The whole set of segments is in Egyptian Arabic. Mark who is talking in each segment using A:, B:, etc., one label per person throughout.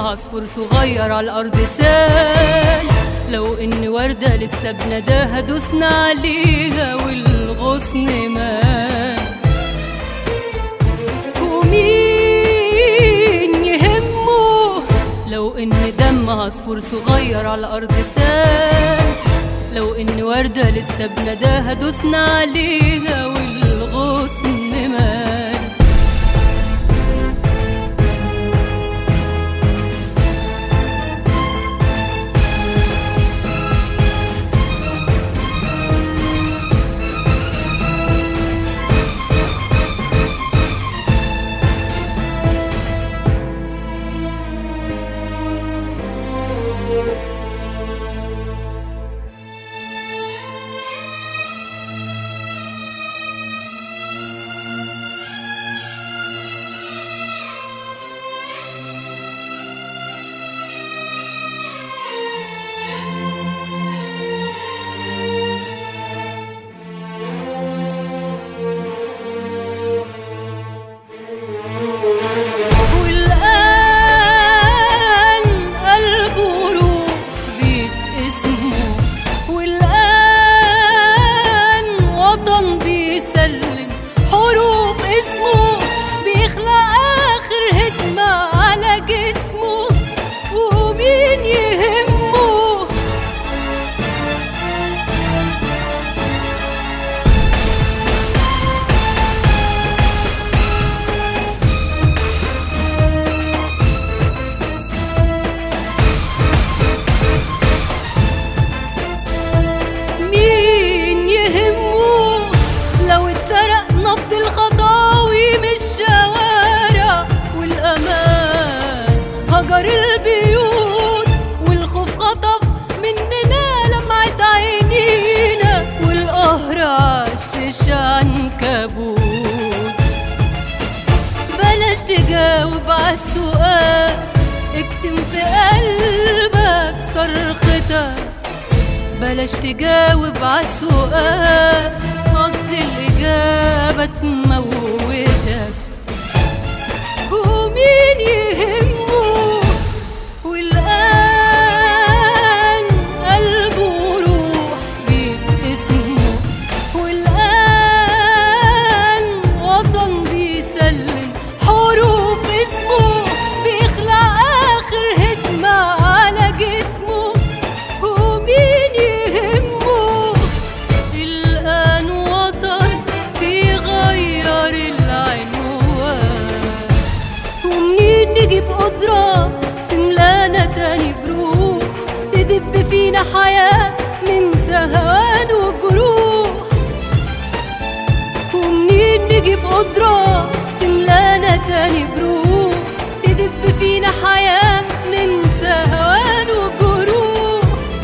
A: عصفور صغير على الأرض سال لو إن وردة لسه بنداها دوسنا عليها والغصن مات ومين يهمه لو إن دم عصفور صغير على الأرض سال لو إن وردة لسه بنداها دوسنا عليها والغصن مات والآن قلبه روح بيت اسمه والآن وطن بيسلم حروف اسمه بيخلق آخر هجمة على جسمه ومين يهمه مين يهمه لو اتسرق نبض الخطاوي من الشوارع والأمان هجر البيوت والخوف خطف مننا لمعت عينينا والقهر عشش عنكبوت بلاش تجاوب عالسؤال اكتم في قلبك صرختك بلاش تجاوب عالسؤال قصد الإجابة تموتك ومين يهمه والآن قلبه روح بيت اسمه والآن وطن بيسلم حروف اسمه بيخلق آخر هجمة على جسمه ومين يهمه الآن وطن بيغير العنوان ومنين نجيب قدرة تملانا تاني بروح تدب فينا حياة من سهوان وجروح ومنين نجيب قدرة تملانا تاني بروح تدب فينا حياة ننسى هوان وجروح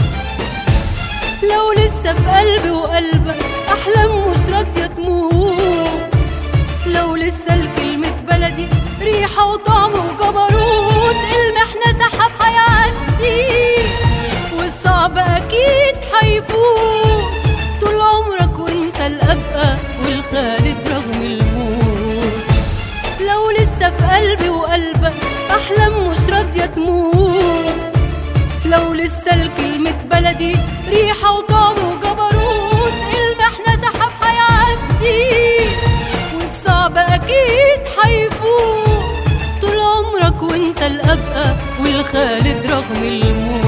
A: لو لسه في قلبي وقلبك أحلام مش راضية تموت لو لسه الكلمة بلدي ريحة وطعم وجبروت المحنة سحب هيعدي والصعب أكيد هيفوت طول عمرك وانت الأبقى والخالد رغم الموت لو لسه في قلبي وقلبك أحلام مش راضية تموت لو لسه الكلمة بلدي ريحة وطعم وجبروت المحنة سحب هيعدي والصعب أكيد هيفوت طول عمرك وانت الأبقى والخالد رغم الموت